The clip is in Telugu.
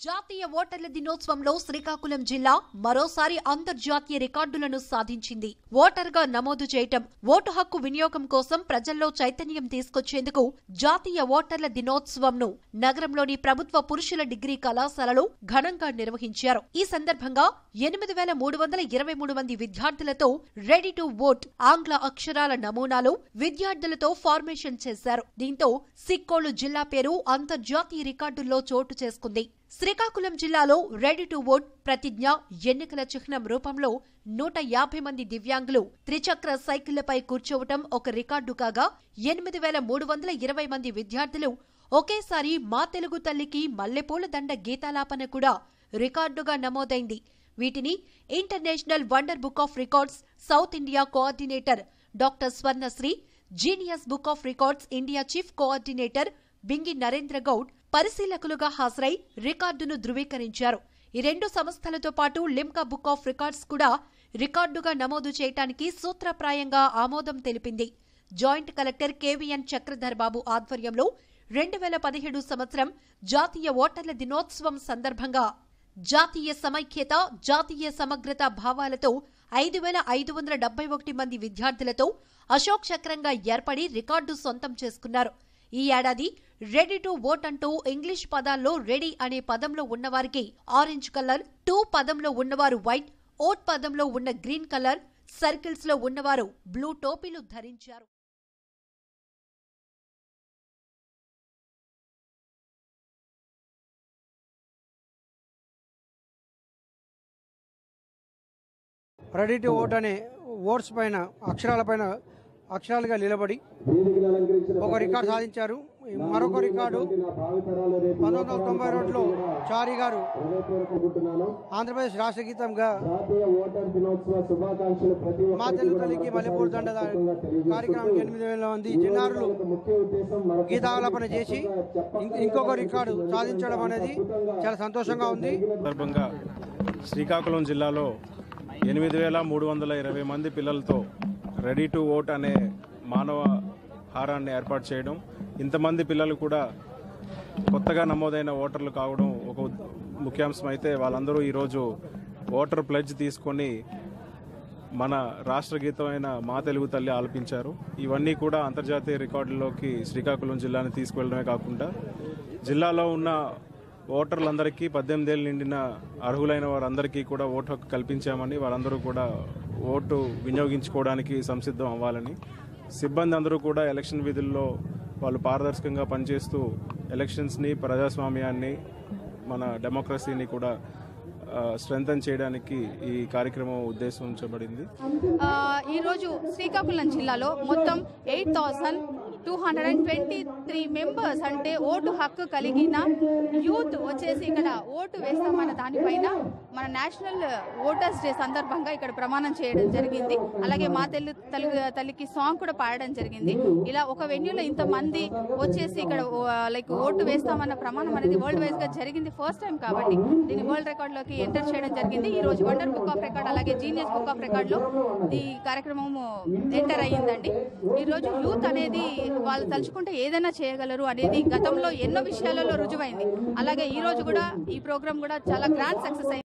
జాతీయ ఓటర్ల దినోత్సవంలో శ్రీకాకుళం జిల్లా మరోసారి అంతర్జాతీయ రికార్డులను సాధించింది ఓటర్గా నమోదు చేయటం ఓటు హక్కు వినియోగం కోసం ప్రజల్లో చైతన్యం తీసుకొచ్చేందుకు జాతీయ ఓటర్ల దినోత్సవంను నగరంలోని ప్రభుత్వ పురుషుల డిగ్రీ కళాశాలలో ఘనంగా నిర్వహించారు ఈ సందర్భంగా ఎనిమిది వేల మూడు వందల ఇరవై మూడు మంది విద్యార్థులతో రెడీ టు ఓట్ ఆంగ్ల అక్షరాల నమూనాలు విద్యార్థులతో ఫార్మేషన్ చేశారు దీంతో సిక్కోలు జిల్లా పేరు అంతర్జాతీయ రికార్డుల్లో చోటు చేసుకుంది శ్రీకాకుళం జిల్లాలో రెడీ టు ఓట్ ప్రతిజ్ఞ ఎన్నికల చిహ్నం రూపంలో నూట యాభై మంది దివ్యాంగులు త్రిచక్ర సైకిళ్లపై కూర్చోవటం ఒక రికార్డు కాగా ఎనిమిది వేల మూడు వందల ఇరవై మంది విద్యార్థులు ఒకేసారి మా తెలుగు తల్లికి మల్లెపూల దండ గీతాలాపన కూడా రికార్డుగా నమోదైంది వీటిని international wonder book of records south India coordinator doctor Swarnasri genius book of records India chief coordinator Bingi Narendra Goud పరిశీలకులుగా హాజరై రికార్డును ధృవీకరించారు ఈ రెండు సంస్థలతో పాటు లిమ్కా బుక్ ఆఫ్ రికార్డ్స్ కూడా రికార్డుగా నమోదు చేయటానికి సూత్రప్రాయంగా ఆమోదం తెలిపింది joint collector KVN Chakradhar Babu ఆధ్వర్యంలో రెండు వేల పదిహేడు సంవత్సరం జాతీయ ఓటర్ల దినోత్సవం సందర్భంగా జాతీయ సమైక్యత జాతీయ సమగ్రత భావాలతో ఐదు వేల ఐదు వందల డెబ్బై ఒకటి మంది విద్యార్థులతో అశోక్ చక్రంగా ఏర్పడి రికార్డు సొంతం చేసుకున్నారు ఈ ఏడాది రెడీ టు ఓట్ అంటూ ఇంగ్లీష్ పదాల్లో రెడీ అనే పదంలో ఉన్నవారికి ఆరెంజ్ కలర్ టూ పదంలో ఉన్నవారు వైట్ ఓట్ పదంలో ఉన్న గ్రీన్ కలర్ సర్కిల్స్ లో ఉన్నవారు బ్లూ టోపీలు ధరించారు రెడీ టు ఓట్ అనే ఓట్స్ పైన అక్షరాల పైన అక్షరాలుగా నిలబడి ఒక రికార్డు సాధించారు ఈ మరొక రికార్డు పంతొమ్మిది వందల తొంభై రెండులో చారి గారు ఆంధ్రప్రదేశ్ రాష్ట్ర గీతంగా మా తెలుగు తల్లికి మల్లెపూడి దండ కార్యక్రమానికి ఎనిమిది వేల మంది చిన్నారులు గీతాలాపన చేసి ఇం- ఇంకొక రికార్డు సాధించడం అనేది చాలా సంతోషంగా ఉంది సందర్భంగా శ్రీకాకుళం జిల్లాలో ఎనిమిది వేల మూడు వందల ఇరవై మంది పిల్లలతో రెడీ టు ఓట్ అనే మానవ హారాన్ని ఏర్పాటు చేయడం ఇంతమంది పిల్లలు కూడా కొత్తగా నమోదైన ఓటర్లు కావడం ఒక ఉద్- ముఖ్యాంశం అయితే వాళ్ళందరూ ఈరోజు ఓటర్ ప్లెడ్జ్ తీసుకొని మన రాష్ట్ర గీతమైన మా తెలుగు తల్లి ఆలపించారు ఇవన్నీ కూడా అంతర్జాతీయ రికార్డుల్లోకి శ్రీకాకుళం జిల్లాని తీసుకువెళ్ళడమే కాకుండా జిల్లాలో ఉన్న ఓటర్లందరికీ పద్దెనిమిది ఏళ్ళు నిండిన అర్హులైన వారందరికీ కూడా ఓటు హక్కు కల్పించామని వారందరూ కూడా ఓటు వినియోగించుకోవడానికి సంసిద్ధం అవ్వాలని సిబ్బంది అందరూ కూడా ఎలక్షన్ విధుల్లో వాళ్ళు పారదర్శకంగా పనిచేస్తూ ఎలక్షన్స్ని ప్రజాస్వామ్యాన్ని మన డెమోక్రసీని కూడా స్ట్రెంగ్తన్ చేయడానికి ఈ కార్యక్రమం ఉద్దేశించబడింది ఆ, ఈరోజు శ్రీకాకుళం జిల్లాలో మొత్తం eight thousand two hundred and twenty three members అంటే ఓటు హక్కు కలిగిన యూత్ వచ్చేసి ఇక్కడ ఓటు వేస్తామన్న దానిపైన మన నేషనల్ ఓటర్స్ డే సందర్భంగా ఇక్కడ ప్రమాణం చేయడం జరిగింది అలాగే మా తెలు తెలుగు తల్లికి సాంగ్ కూడా పాడడం జరిగింది ఇలా ఒక వెన్యూలో ఇంతమంది వచ్చేసి ఇక్కడ లైక్ ఓటు వేస్తామన్న ప్రమాణం అనేది వరల్డ్ వైజ్ గా జరిగింది ఫస్ట్ టైం కాబట్టి దీన్ని వరల్డ్ రికార్డ్ లోకి ఎంటర్ చేయడం జరిగింది ఈ రోజు వండర్ బుక్ ఆఫ్ రికార్డ్ అలాగే జీనియస్ బుక్ ఆఫ్ రికార్డ్ లో ఈ కార్యక్రమం ఎంటర్ అయ్యిందండి ఈ రోజు యూత్ అనేది వాళ్ళు తలుచుకుంటే ఏదైనా చేయగలరు అనేది గతంలో ఎన్నో విషయాలలో రుజువైంది అలాగే ఈ రోజు కూడా ఈ ప్రోగ్రామ్ కూడా చాలా గ్రాండ్ సక్సెస్ అయింది